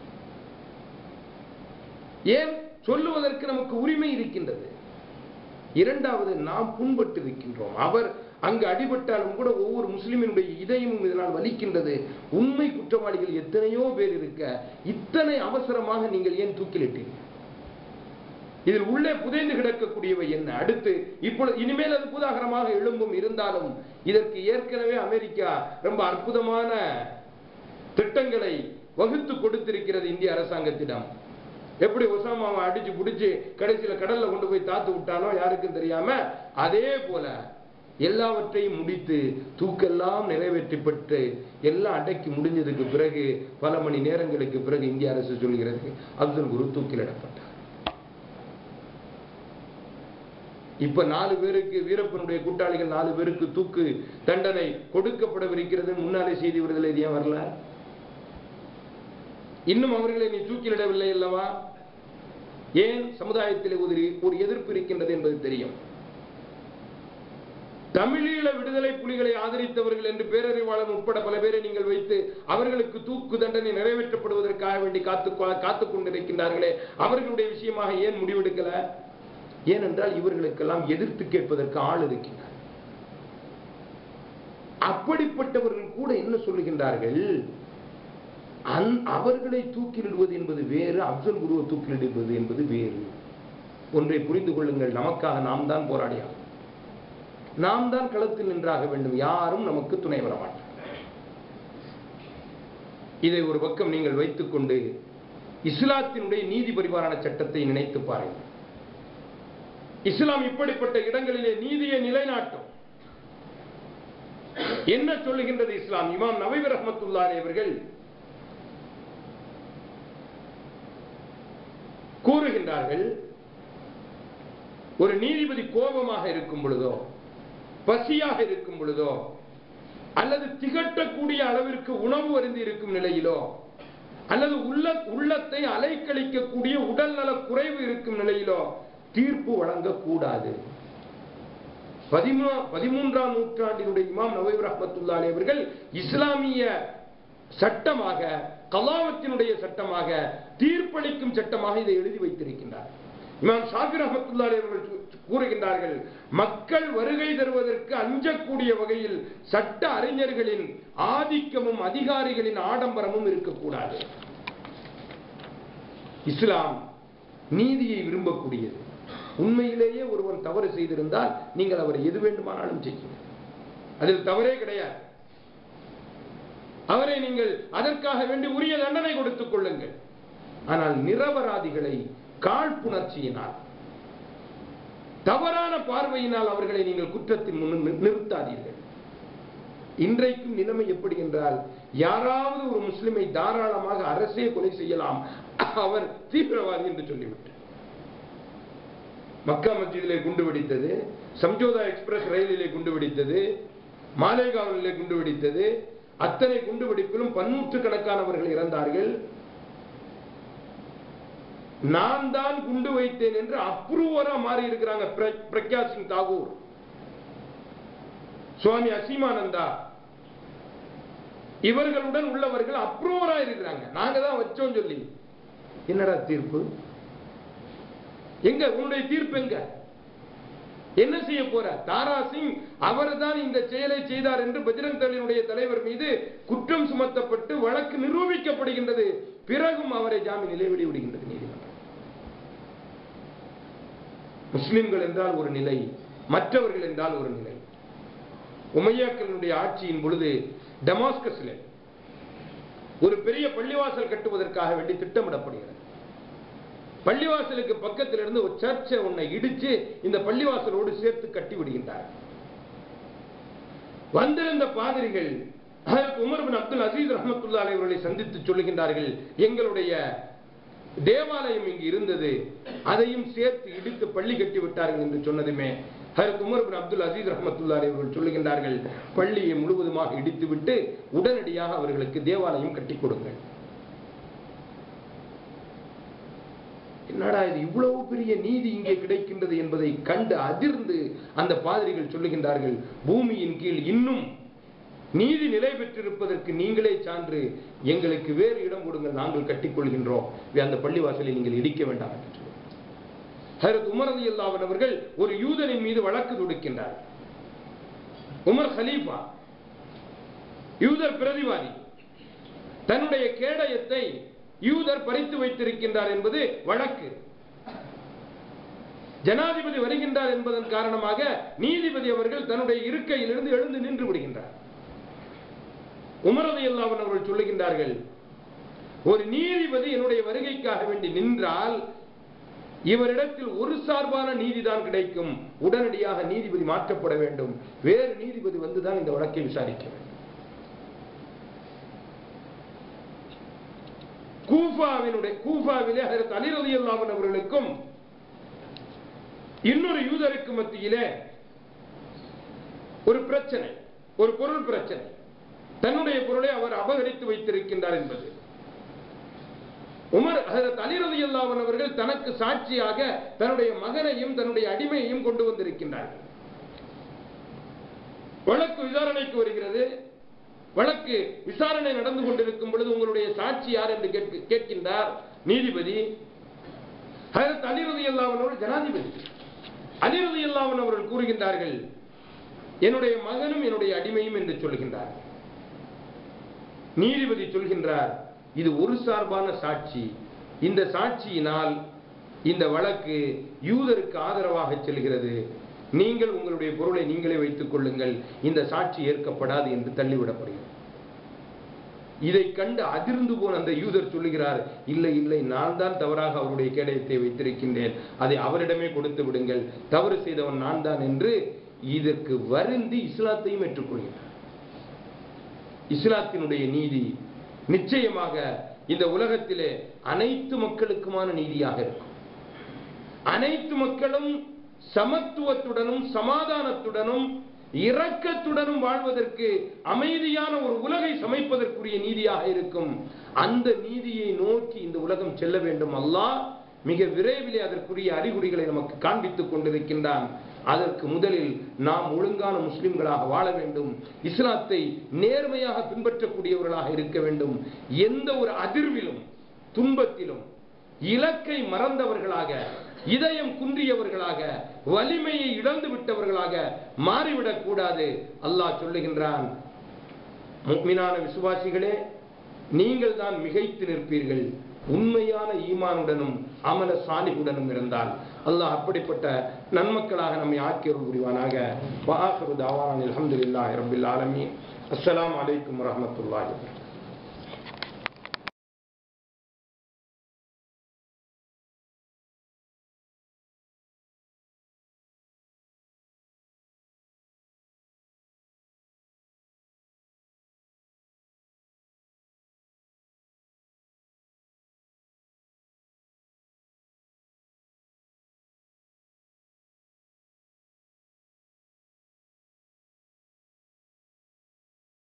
ஏன் சொல்லுவதற்கு நமக்கு உரிமை இருக்கின்றது இரண்டாவது நாம் புண்பட்டு இருக்கின்றோம் அவர் அங்கு அடிபட்டாலும் கூட ஒவ்வொரு முஸ்லிமினுடைய இதயமும் இதனால் வலிக்கின்றது உண்மை குற்றவாளிகள் எத்தனையோ பேர் இருக்க இத்தனை அவசரமாக நீங்கள் ஏன் தூக்கிலிட்டீர்கள் இதில் உள்ளே புதைந்து கிடக்கக்கூடியவை என்ன அடுத்து இப்பொழுது இனிமேல் அது புதாகரமாக எழும்பும் இருந்தாலும் இதற்கு ஏற்கனவே அமெரிக்கா ரொம்ப அற்புதமான திட்டங்களை வகுத்து கொடுத்திருக்கிறது இந்திய அரசாங்கத்திடம் எப்படி ஒசாமாவை அடிச்சு புடிச்சு கடைசியில கடல்ல கொண்டு போய் தாத்து விட்டானோ யாருக்கும் தெரியாம அதே போல எல்லாவற்றையும் முடித்து தூக்கெல்லாம் நிறைவேற்றப்பட்டு எல்லாம் அடக்கி முடிஞ்சதுக்கு பிறகு பல மணி நேரங்களுக்கு பிறகு இந்திய அரசு சொல்கிறது அப்துல் குரு தூக்கிலிடப்பட்டார் இப்ப நாலு பேருக்கு வீரப்பனுடைய கூட்டாளிகள் நாலு பேருக்கு தூக்கு தண்டனை கொடுக்கப்படவிருக்கிறது முன்னாலே செய்தி விடுதலை இது ஏன் வரல இன்னும் அவர்களை நீ தூக்கிலிடவில்லை அல்லவா ஏன் சமுதாயத்தில் ஒரு ஒரு எதிர்ப்பு இருக்கின்றது என்பது தெரியும் தமிழீழ விடுதலை புலிகளை ஆதரித்தவர்கள் என்று பேரறிவாளன் உட்பட பல பேரை நீங்கள் வைத்து அவர்களுக்கு தூக்கு தண்டனை நிறைவேற்றப்படுவதற்காக வேண்டி காத்து காத்துக் கொண்டிருக்கின்றார்களே அவர்களுடைய விஷயமாக ஏன் முடிவெடுக்கல ஏனென்றால் இவர்களுக்கெல்லாம் எதிர்த்து கேட்பதற்கு ஆள் இருக்கின்றார் அப்படிப்பட்டவர்கள் கூட என்ன சொல்லுகின்றார்கள் அந்- அவர்களை தூக்கிலிடுவது என்பது வேறு அப்சல் குருவை தூக்கிலிடுவது என்பது வேறு ஒன்றை புரிந்து கொள்ளுங்கள் நமக்காக நாம் தான் போராடியாக நாம் தான் களத்தில் நின்றாக வேண்டும் யாரும் நமக்கு துணை வர மாட்டார் இதை ஒரு பக்கம் நீங்கள் வைத்துக்கொண்டு இஸ்லாத்தினுடைய நீதி பரிபாலன சட்டத்தை நினைத்து பாருங்கள் இஸ்லாம் இப்படிப்பட்ட இடங்களிலே நீதியை நிலைநாட்டும் என்ன சொல்லுகின்றது இஸ்லாம் இமாம் நவீர் ரஹமத்துல்லாரி அவர்கள் கூறுகின்றார்கள் ஒரு நீதிபதி கோபமாக இருக்கும் பொழுதோ பசியாக இருக்கும் பொழுதோ அல்லது திகட்டக்கூடிய அளவிற்கு உணவு அருந்தி இருக்கும் நிலையிலோ அல்லது உள்ள உள்ளத்தை அலைக்கழிக்கக்கூடிய உடல்நல குறைவு இருக்கும் நிலையிலோ தீர்ப்பு வழங்கக்கூடாது பதிமூ பதிமூன்றாம் நூற்றாண்டினுடைய இமாம் நவீர் ரஹமத்துல்லாலே அவர்கள் இஸ்லாமிய சட்டமாக கலாவத்தினுடைய சட்டமாக தீர்ப்பளிக்கும் சட்டமாக இதை எழுதி வைத்திருக்கின்றார் இமாம் ஷாஃபி ரஹமத்துல்லாலே அவர்கள் சு- கூறுகின்றார்கள் மக்கள் வருகை தருவதற்கு அஞ்சக்கூடிய வகையில் சட்ட அறிஞர்களின் ஆதிக்கமும் அதிகாரிகளின் ஆடம்பரமும் இருக்கக்கூடாது இஸ்லாம் நீதியை விரும்பக்கூடியது உண்மையிலேயே ஒருவன் தவறு செய்திருந்தால் நீங்கள் அவரை எது வேண்டுமானாலும் செய்யுங்கள் அதில் தவறே கிடையாது அவரை நீங்கள் அதற்காக வேண்டி உரிய தண்டனை கொடுத்துக் கொள்ளுங்கள் ஆனால் நிரபராதிகளை காழ்ப்புணர்ச்சியினால் தவறான பார்வையினால் அவர்களை நீங்கள் குற்றத்தின் முன் நி- நிறுத்தாதீர்கள் இன்றைக்கும் நிலைமை எப்படி என்றால் யாராவது ஒரு முஸ்லிமை தாராளமாக அரசே கொலை செய்யலாம் அவர் தீவிரவாதி என்று சொல்லிவிட்டு மக்கா மஸ்ஜிதிலே குண்டு வெடித்தது சம்ஜோதா எக்ஸ்பிரஸ் ரயிலிலே குண்டு வெடித்தது மாலேகாவிலே குண்டு வெடித்தது அத்தனை குண்டு வெடிப்பிலும் பன்னூற்றுக்கணக்கானவர்கள் இறந்தார்கள் நான் தான் குண்டு வைத்தேன் என்று அப்ரூவரா மாறி இருக்கிறாங்க பிர- பிரக்யா சிங் தாகூர் சுவாமி அசீமானந்தா இவர்களுடன் உள்ளவர்கள் அப்ரூவரா இருக்கிறாங்க நாங்க தான் வச்சோம் சொல்லி என்னடா தீர்ப்பு எங்க உன்னுடைய தீர்ப்பு எங்க என்ன செய்ய போற தாரா சிங் அவர்தான் இந்த செயலை செய்தார் என்று பஜ்ரங் தளினுடைய தலைவர் மீது குற்றம் சுமத்தப்பட்டு வழக்கு நிரூபிக்கப்படுகின்றது பிறகும் அவரை ஜாமீனிலே வெளிவிடுகின்றது நீதிமன்றம் முஸ்லிம்கள் என்றால் ஒரு நிலை மற்றவர்கள் என்றால் ஒரு நிலை உமையாக்களினுடைய ஆட்சியின் பொழுது டமாஸ்கஸில் ஒரு பெரிய பள்ளிவாசல் கட்டுவதற்காக வேண்டி திட்டமிடப்படுகிறது பள்ளிவாசலுக்கு பக்கத்தில் இருந்து ஒரு சர்ச்சை ஒன்னை இடிச்சு இந்த பள்ளிவாசலோடு சேர்த்து கட்டி விடுகின்றார் வந்திருந்த பாதிரிகள் அதற்கு உமர் பின் அப்துல் அசீஸ் ரஹமத்துல்லா அவர்களை சந்தித்து சொல்லுகின்றார்கள் எங்களுடைய தேவாலயம் இங்கு இருந்தது அதையும் சேர்த்து இடித்து பள்ளி கட்டி விட்டார்கள் என்று சொன்னதுமே ஹரத் உமர் பின் அப்துல் அசீஸ் ரஹமத்துல்லாரி அவர்கள் சொல்லுகின்றார்கள் பள்ளியை முழுவதுமாக இடித்துவிட்டு உடனடியாக அவர்களுக்கு தேவாலயம் கட்டி கொடுங்கள் என்னடா இது இவ்வளவு பெரிய நீதி இங்கே கிடைக்கின்றது என்பதை கண்டு அதிர்ந்து அந்த பாதிரிகள் சொல்லுகின்றார்கள் பூமியின் கீழ் இன்னும் நீதி நிலை பெற்றிருப்பதற்கு நீங்களே சான்று எங்களுக்கு வேறு இடம் கொடுங்கள் நாங்கள் கட்டிக்கொள்கின்றோம் அந்த பள்ளிவாசலை நீங்கள் இடிக்க வேண்டாம் என்று சொல்லி ஹரத் உமர் அலி அல்லாவன் அவர்கள் ஒரு யூதனின் மீது வழக்கு தொடுக்கின்றார் உமர் ஹலீஃபா யூதர் பிரதிவாதி தன்னுடைய கேடயத்தை யூதர் பறித்து வைத்திருக்கின்றார் என்பது வழக்கு ஜனாதிபதி வருகின்றார் என்பதன் காரணமாக நீதிபதி அவர்கள் தன்னுடைய இருக்கையிலிருந்து எழுந்து நின்று விடுகின்றார் உமரது அல்லாவன் அவர்கள் சொல்லுகின்றார்கள் ஒரு நீதிபதி என்னுடைய வருகைக்காக வேண்டி நின்றால் இவரிடத்தில் ஒரு சார்பான நீதிதான் கிடைக்கும் உடனடியாக நீதிபதி மாற்றப்பட வேண்டும் வேறு நீதிபதி வந்துதான் இந்த வழக்கை விசாரிக்க வேண்டும் கூஃபாவினுடைய கூஃபாவிலே ஹஜரத் அலி ரலியல்லாஹு அன்ஹு அவர்களுக்கும் இன்னொரு யூதருக்கு மத்தியிலே ஒரு பிரச்சனை ஒரு பொருள் பிரச்சனை தன்னுடைய பொருளை அவர் அபகரித்து வைத்திருக்கின்றார் என்பது உமர் ஹஜரத் அலி ரலியல்லாஹு அன்ஹு அவர்கள் தனக்கு சாட்சியாக தன்னுடைய மகனையும் தன்னுடைய அடிமையையும் கொண்டு வந்திருக்கின்றார்கள் வழக்கு விசாரணைக்கு வருகிறது வழக்கு விசாரணை நடந்து கொண்டிருக்கும் பொழுது உங்களுடைய சாட்சி யார் என்று கேட்க- கேட்கின்றார் நீதிபதி ஹஜரத் அலி ரலியல்லாஹு அன்ஹு அவர்கள் ஜனாதிபதி அலி ரலியல்லாஹு அன்ஹு அவர்கள் கூறுகின்றார்கள் என்னுடைய மகனும் என்னுடைய அடிமையும் என்று சொல்கின்றார் நீதிபதி சொல்கின்றார் இது ஒரு சார்பான சாட்சி இந்த சாட்சியினால் இந்த வழக்கு யூதருக்கு ஆதரவாக செல்கிறது நீங்கள் உங்களுடைய பொருளை நீங்களே வைத்துக் கொள்ளுங்கள் இந்த சாட்சி ஏற்கப்படாது என்று தள்ளிவிடப்படுகிறது இதை கண்டு அதிர்ந்து போன அந்த யூதர் சொல்லுகிறார் இல்லை இல்லை நான் தான் தவறாக அவருடைய கேடயத்தை வைத்திருக்கின்றேன் அதை அவரிடமே கொடுத்து விடுங்கள் தவறு செய்தவன் நான் தான் என்று இதற்கு வருந்தி இஸ்லாத்தையும் ஏற்றுக்கொள்கிறார் இஸ்லாத்தினுடைய நீதி நிச்சயமாக இந்த உலகத்திலே அனைத்து மக்களுக்குமான நீதியாக இருக்கும் அனைத்து மக்களும் சமத்துவத்துடனும் சமாதானத்துடனும் இரக்கத்துடனும் வாழ்வதற்கு அமைதியான ஒரு உலகை சமைப்பதற்குரிய நீதியாக இருக்கும் அந்த நீதியை நோக்கி இந்த உலகம் செல்ல வேண்டும் அல்லாஹ் மிக விரைவிலே அதற்குரிய அறிகுறிகளை நமக்கு காண்பித்துக் கொண்டிருக்கின்றான் அதற்கு முதலில் நாம் ஒழுங்கான முஸ்லிம்களாக வாழ வேண்டும் இஸ்லாத்தை நேர்மையாக பின்பற்றக்கூடியவர்களாக இருக்க வேண்டும் எந்த ஒரு அதிர்விலும் துன்பத்திலும் இலக்கை மறந்தவர்களாக இதயம் குன்றியவர்களாக வலிமையை இழந்து விட்டவர்களாக மாறிவிடக் கூடாது அல்லாஹ் சொல்லுகின்றான் முக்மினான விசுவாசிகளே நீங்கள் தான் மிகைத்து நிற்பீர்கள் உண்மையான ஈமானுடனும் அமல சாலிகுடனும் இருந்தால் அல்லாஹ் அப்படிப்பட்ட நன்மக்களாக நம்மை ஆக்கியருள் புரிவானாக வாஹரு தாவான் அல்ஹம்துலில்லாஹி ரப்பில் ஆலமீன் அஸ்ஸலாமு அலைக்கும் வரஹ்மத்துல்லாஹி வபரகாத்துஹு